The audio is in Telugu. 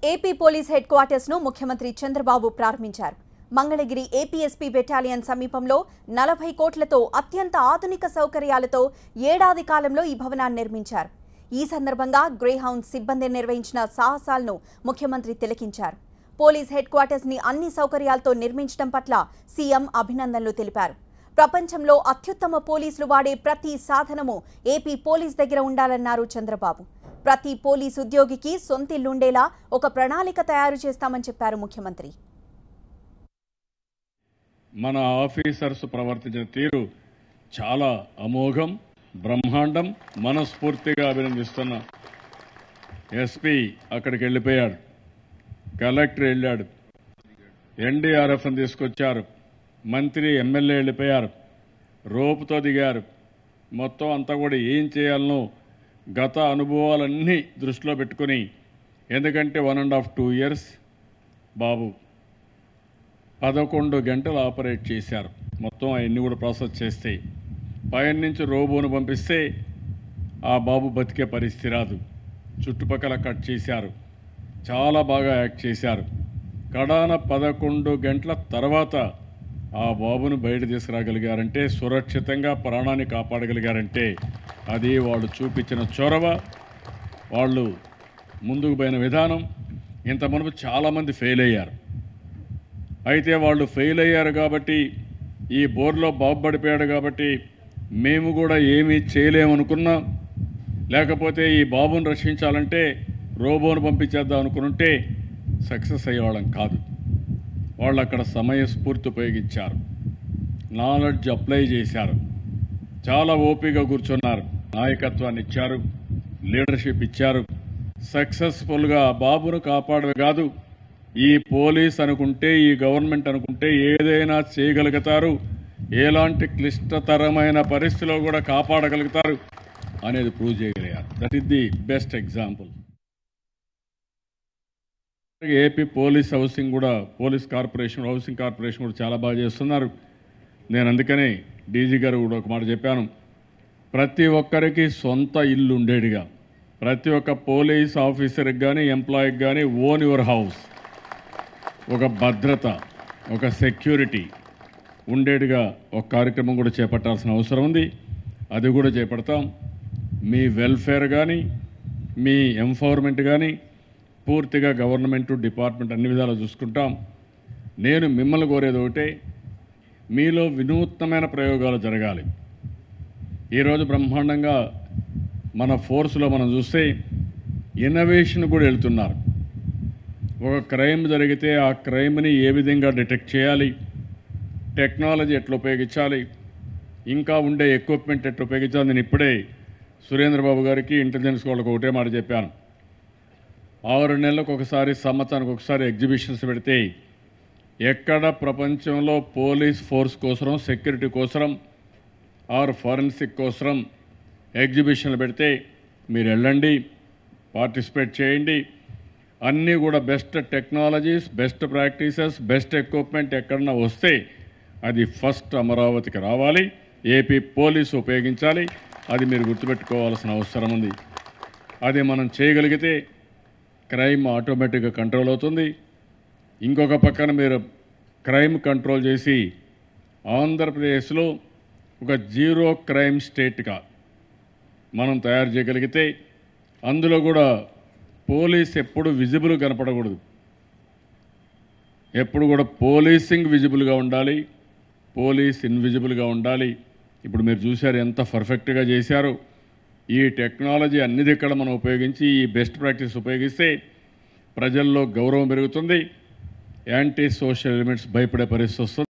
ఏపీ పోలీస్ హెడ్ క్వార్టర్స్ ను ముఖ్యమంత్రి చంద్రబాబు ప్రారంభించారు మంగళగిరి ఏపీఎస్పీ బెటాలియన్ సమీపంలో నలభై కోట్లతో అత్యంత ఆధునిక సౌకర్యాలతో ఏడాది కాలంలో ఈ భవనాన్ని నిర్మించారు ఈ సందర్భంగా గ్రేహౌండ్ సిబ్బంది నిర్వహించిన సాహసాలను ముఖ్యమంత్రి తిలకించారు పోలీస్ హెడ్ క్వార్టర్స్ ని అన్ని సౌకర్యాలతో నిర్మించడం పట్ల సీఎం అభినందనలు తెలిపారు ప్రపంచంలో అత్యుత్తమ పోలీసులు వాడే ప్రతి సాధనము ఏపీ పోలీస్ దగ్గర ఉండాలన్నారు చంద్రబాబు ప్రతి పోలీస్ ఉద్యోగికి సొంతిల్లుండేలా ఒక ప్రణాళిక తయారు చేస్తామని చెప్పారు ముఖ్యమంత్రి మన ఆఫీసర్స్ ప్రవర్తించిన తీరు చాలా అమోఘం బ్రహ్మాండం మనస్ఫూర్తిగా అభినందిస్తున్న ఎస్పీ అక్కడికి వెళ్ళిపోయాడు కలెక్టర్ వెళ్ళాడు ఎన్డీఆర్ఎఫ్ని తీసుకొచ్చారు మంత్రి ఎమ్మెల్యే వెళ్ళిపోయారు రోపుతో దిగారు మొత్తం అంతా కూడా ఏం చేయాలనో గత అనుభవాలన్నీ దృష్టిలో పెట్టుకుని ఎందుకంటే one and half two years బాబు పదకొండు గంటలు ఆపరేట్ చేశారు మొత్తం అవన్నీ కూడా ప్రాసెస్ చేస్తే పైన నుంచి రోబోను పంపిస్తే ఆ బాబు బతికే పరిస్థితి రాదు చుట్టుపక్కల కట్ చేశారు చాలా బాగా యాక్ట్ చేశారు కడాన పదకొండు గంటల తర్వాత ఆ బాబును బయట తీసుకురాగలిగారంటే సురక్షితంగా ప్రాణాన్ని కాపాడగలిగారంటే అది వాళ్ళు చూపించిన చొరవ వాళ్ళు ముందుకు పోయిన విధానం ఇంత మునుపు చాలామంది ఫెయిల్ అయ్యారు అయితే వాళ్ళు ఫెయిల్ అయ్యారు కాబట్టి ఈ బోర్లో బాబు పడిపోయాడు కాబట్టి మేము కూడా ఏమీ చేయలేమనుకున్నా లేకపోతే ఈ బాబుని రక్షించాలంటే రోబోను పంపించేద్దాం అనుకుంటే సక్సెస్ అయ్యేవాళ్ళం కాదు వాళ్ళు అక్కడ సమయస్ఫూర్తి ఉపయోగించారు నాలెడ్జ్ అప్లై చేశారు చాలా ఓపిక కూర్చున్నారు నాయకత్వాన్ని ఇచ్చారు లీడర్షిప్ ఇచ్చారు సక్సెస్ఫుల్గా బాబును కాపాడమే కాదు ఈ పోలీస్ అనుకుంటే ఈ గవర్నమెంట్ అనుకుంటే ఏదైనా చేయగలుగుతారు ఎలాంటి క్లిష్టతరమైన పరిస్థితిలో కూడా కాపాడగలుగుతారు అనేది ప్రూవ్ చేయగలిగారు that is the best example AP police housing కూడా పోలీస్ కార్పొరేషన్ హౌసింగ్ కార్పొరేషన్ కూడా చాలా బాగా చేస్తున్నారు నేను అందుకనే డీజీ గారు కూడా ఒక మాట చెప్పాను ప్రతి ఒక్కరికి సొంత ఇల్లు ఉండేదిగా ప్రతి ఒక్క పోలీస్ ఆఫీసర్కి కానీ ఎంప్లాయీకి కానీ ఓన్ యువర్ హౌస్ ఒక భద్రత ఒక సెక్యూరిటీ ఉండేట్టుగా ఒక కార్యక్రమం కూడా చేపట్టాల్సిన అవసరం ఉంది అది కూడా చేపడతాం మీ వెల్ఫేర్ కానీ మీ ఎంపవర్మెంట్ కానీ పూర్తిగా గవర్నమెంట్ డిపార్ట్మెంట్ అన్ని విధాలు చూసుకుంటాం నేను మిమ్మల్ని కోరేది ఒకటే మీలో వినూత్నమైన ప్రయోగాలు జరగాలి ఈరోజు బ్రహ్మాండంగా మన ఫోర్స్లో మనం చూస్తే ఇన్నోవేషన్ కూడా వెళ్తున్నారు ఒక క్రైమ్ జరిగితే ఆ క్రైమ్ని ఏ విధంగా డిటెక్ట్ చేయాలి టెక్నాలజీ ఎట్లా ఉపయోగించాలి ఇంకా ఉండే ఎక్విప్మెంట్ ఎట్లా ఉపయోగించాలి నేను ఇప్పుడే సురేంద్రబాబు గారికి ఇంటెలిజెన్స్ వాళ్ళకి ఒకటే మాట చెప్పాను ఆరు నెలలకు ఒకసారి సంవత్సరానికి ఒకసారి ఎగ్జిబిషన్స్ పెడితే ఎక్కడ ప్రపంచంలో పోలీస్ ఫోర్స్ కోసం సెక్యూరిటీ కోసం ఆర్ ఫారెన్సిక్ కోసం ఎగ్జిబిషన్లు పెడితే మీరు వెళ్ళండి పార్టిసిపేట్ చేయండి అన్నీ కూడా best technologies best practices best equipment ఎక్కడన్నా వస్తే అది ఫస్ట్ అమరావతికి రావాలి ఏపీ పోలీసు ఉపయోగించాలి అది మీరు గుర్తుపెట్టుకోవాల్సిన అవసరం ఉంది అది మనం చేయగలిగితే క్రైమ్ ఆటోమేటిక్గా కంట్రోల్ అవుతుంది ఇంకొక పక్కన మీరు క్రైమ్ కంట్రోల్ చేసి ఆంధ్రప్రదేశ్లో ఒక జీరో క్రైమ్ స్టేట్గా మనం తయారు చేయగలిగితే అందులో కూడా పోలీస్ ఎప్పుడు విజిబుల్ కనపడకూడదు ఎప్పుడు కూడా పోలీసింగ్ విజిబుల్గా ఉండాలి పోలీస్ ఇన్విజిబుల్గా ఉండాలి ఇప్పుడు మీరు చూశారు ఎంత పర్ఫెక్ట్గా చేశారు ఈ టెక్నాలజీ అన్ని దిక్కడ మనం ఉపయోగించి ఈ బెస్ట్ ప్రాక్టీస్ ఉపయోగిస్తే ప్రజల్లో గౌరవం పెరుగుతుంది యాంటీ సోషల్ ఎలిమెంట్స్ భయపడే పరిస్థితి వస్తుంది